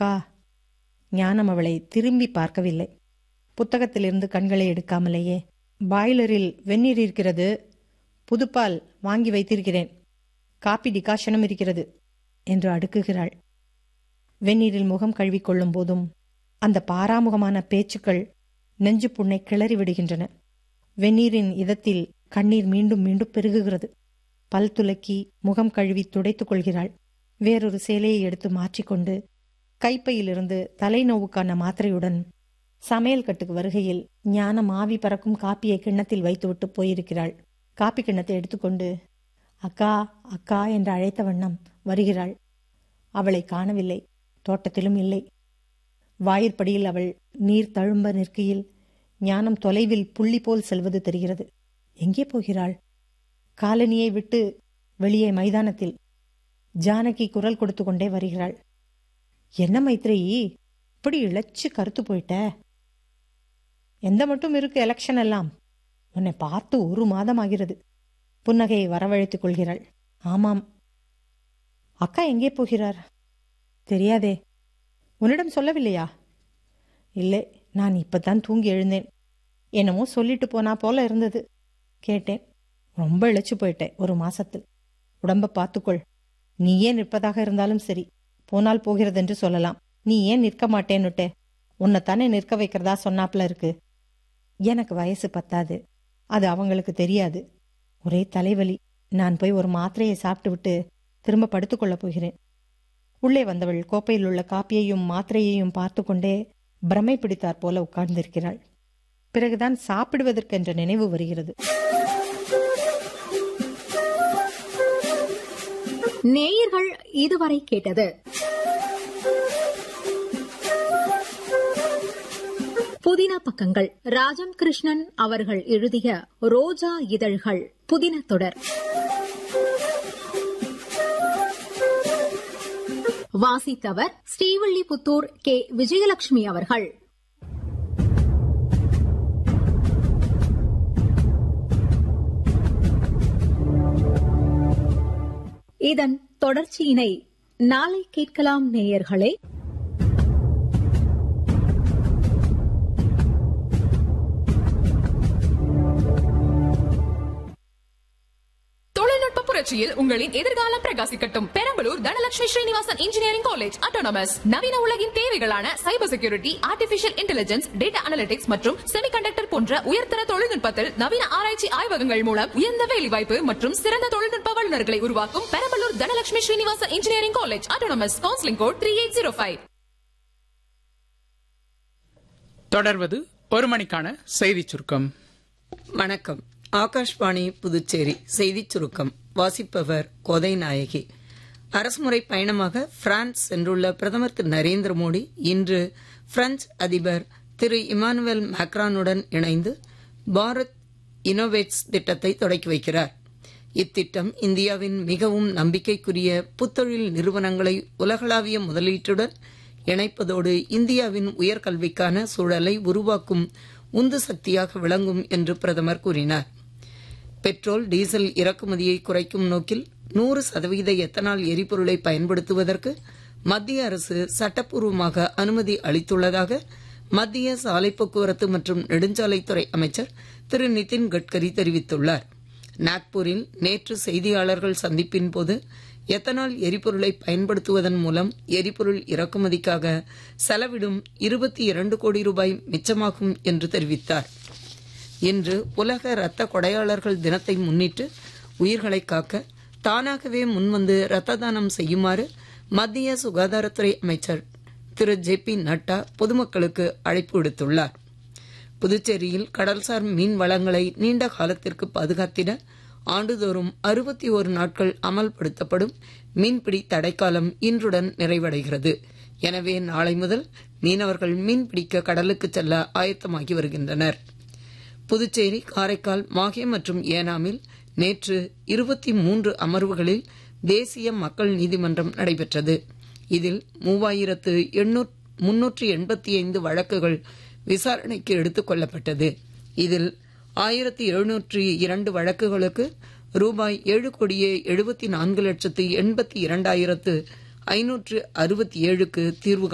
பா ஞானம் அவளை திரும்பி பார்க்கவில்லை புத்தகத்திலிருந்து கண்களை எடுக்காமலேயே பாய்லரில் வெந்நீர் இருக்கிறது புதுப்பால் வாங்கி வைத்திருக்கிறேன் காப்பி டிகாஷனும் இருக்கிறது என்று அடுக்குகிறாள் வெந்நீரில் முகம் கழுவிக்கொள்ளும் போதும் அந்த பாராமுகமான பேச்சுக்கள் நெஞ்சு புண்ணை கிளறி விடுகின்றன வெந்நீரின் இதத்தில் கண்ணீர் மீண்டும் மீண்டும் பெருகுகிறது பல் துலக்கி முகம் கழுவி துடைத்துக் கொள்கிறாள் வேறொரு சேலையை எடுத்து மாற்றிக்கொண்டு கைப்பையிலிருந்து தலைநோவுக்கான மாத்திரையுடன் சமையல் கட்டுக்கு வருகையில் ஞானம் ஆவி பறக்கும் காப்பியை கிண்ணத்தில் வைத்துவிட்டு போயிருக்கிறாள் காப்பி கிண்ணத்தை எடுத்துக்கொண்டு அக்கா அக்கா என்று அழைத்த வண்ணம் வருகிறாள் அவளை காணவில்லை தோட்டத்திலும் இல்லை வாயிற்படியில் அவள் நீர் தழும்ப நிற்கையில் ஞானம் தொலைவில் புள்ளி போல் செல்வது தெரிகிறது எங்கே போகிறாள் காலனியை விட்டு வெளியே மைதானத்தில் ஜானகி குரல் கொடுத்து கொண்டே வருகிறாள் என்ன மைத்ரேயி இப்படி இழைச்சு கருத்து போயிட்ட எந்த மட்டும் இருக்கு எலெக்ஷன் எல்லாம் உன்னை பார்த்து ஒரு மாதம் ஆகிறது புன்னகையை வரவழைத்துக் கொள்கிறாள் ஆமாம் அக்கா எங்கே போகிறார் தெரியாதே உன்னிடம் சொல்லவில்லையா இல்லை நான் இப்பதான் தூங்கி எழுந்தேன் என்னமோ சொல்லிட்டு போனா போல இருந்தது கேட்டேன் ரொம்ப இழைச்சு போயிட்டேன் ஒரு மாசத்தில் உடம்ப பார்த்துக்கொள் நீ ஏன் நிற்பதாக இருந்தாலும் சரி போனால் போகிறதென்று சொல்லலாம் நீ ஏன் நிற்க மாட்டேன்னுட்டே உன்னைத்தானே நிற்க வைக்கிறதா சொன்னாப்ல இருக்கு எனக்கு வயசு பத்தாது அது அவங்களுக்கு தெரியாது ஒரே தலைவலி நான் போய் ஒரு மாத்திரையை சாப்பிட்டு விட்டு திரும்ப படுத்துக்கொள்ளப் போகிறேன் உள்ளே வந்தவள் கோப்பையில் உள்ள காப்பியையும் மாத்திரையையும் பார்த்து கொண்டே பிரமை பிடித்தாற் போல உட்கார்ந்திருக்கிறாள் பிறகுதான் சாப்பிடுவதற்கென்ற நினைவு வருகிறது நேயர்கள் இதுவரை கேட்டது புதின பக்கங்கள் ராஜம் கிருஷ்ணன் அவர்கள் எழுதிய ரோஜா இதழ்கள் புதின தொடர் வாசித்தவர் ஸ்ரீவில்லிபுத்தூர் கே விஜயலட்சுமி அவர்கள் இதன் தொடர்ச்சியினை நாளை கேட்கலாம் நேயர்களே தொழில்நுட்ப புரட்சியில் உங்களின் எதிர்காலம் பிரகாசிக்கட்டும் Perambalur Dhanalakshmi Srinivasan engineering college autonomous நவீன உலகின் தேவைகளான cyber security artificial intelligence data analytics மற்றும் செமிகண்டக்டர் போன்ற உயர்தர தொழில்நுட்பத்தில் நவீன ஆராய்ச்சி ஆய்வகங்கள் மூலம் உயர்ந்த வேலைவாய்ப்பு மற்றும் சிறந்த தொழில்நுட்ப வல்லுநர்களை உருவாக்கும் Perambalur Dhanalakshmi Srinivasan engineering college autonomous counselling code three eight zero five தொடர்வது ஒரு மணிக்கான செய்திச் சுருக்கம் வணக்கம் ஆகாஷ்வாணி புதுச்சேரி செய்திச் சுருக்கம் வாசிப்பவர் கோதை நாயகி அரசுமுறை பயணமாக பிரான்ஸ் சென்றுள்ள பிரதமர் திரு நரேந்திர மோடி இன்று பிரெஞ்சு அதிபர் திரு இமானுவேல் மேக்ரானுடன் இணைந்து பாரத் இனோவேட்ஸ் திட்டத்தை தொடக்கி வைக்கிறார் இத்திட்டம் இந்தியாவின் மிகவும் நம்பிக்கைக்குரிய புத்தொழில் நிறுவனங்களை உலகளாவிய முதலீட்டுடன் இணைப்பதோடு இந்தியாவின் உயர்கல்விக்கான சூழலை உருவாக்கும் உந்து சக்தியாக விளங்கும் என்று பிரதமர் கூறினார் பெட்ரோல் டீசல் இறக்குமதியை குறைக்கும் நோக்கில் நூறு சதவீத எத்தனால் எரிபொருளை பயன்படுத்துவதற்கு மத்திய அரசு சட்டப்பூர்வமாக அனுமதி அளித்துள்ளதாக மத்திய சாலை போக்குவரத்து மற்றும் நெடுஞ்சாலைத்துறை அமைச்சர் திரு நிதின் கட்கரி தெரிவித்துள்ளார் நாக்பூரில் நேற்று செய்தியாளர்கள் சந்திப்பின் போது எத்தனால் எரிபொருளை பயன்படுத்துவதன் மூலம் எரிபொருள் இறக்குமதிக்காக செலவிடும் இருபத்தி இரண்டு கோடி ரூபாய் மிச்சமாகும் என்று தெரிவித்தார் இன்று உலக இரத்த கொடையாளர்கள் தினத்தை முன்னிட்டு உயிர்களை காக்க தானாகவே முன்வந்து இரத்த தானம் செய்யுமாறு மத்திய சுகாதாரத்துறை அமைச்சர் திரு ஜே பி நட்டா பொதுமக்களுக்கு அழைப்பு விடுத்துள்ளார் புதுச்சேரியில் கடல்சார் மீன் வளங்களை நீண்ட காலத்திற்கு பாதுகாத்திட ஆண்டுதோறும் அறுபத்தி ஒரு நாட்கள் அமல்படுத்தப்படும் மீன்பிடி தடைக்காலம் இன்றுடன் நிறைவடைகிறது எனவே நாளை முதல் மீனவர்கள் மீன்பிடிக்க கடலுக்கு செல்ல ஆயத்தமாகி வருகின்றனர் புதுச்சேரி காரைக்கால் மாஹே மற்றும் ஏனாமில் நேற்று இருபத்தி மூன்று அமர்வுகளில் தேசிய மக்கள் நீதிமன்றம் நடைபெற்றது இதில் மூவாயிரத்து முன்னூற்று எண்பத்தி ஐந்து வழக்குகள் விசாரணைக்கு எடுத்துக் கொள்ளப்பட்டது இதில் ஆயிரத்தி எழுநூற்றி இரண்டு வழக்குகளுக்கு ரூபாய் ஏழு கோடியே எழுபத்தி நான்கு லட்சத்து எண்பத்தி இரண்டாயிரத்து ஐநூற்று அறுபத்தி ஏழுக்கு தீர்வு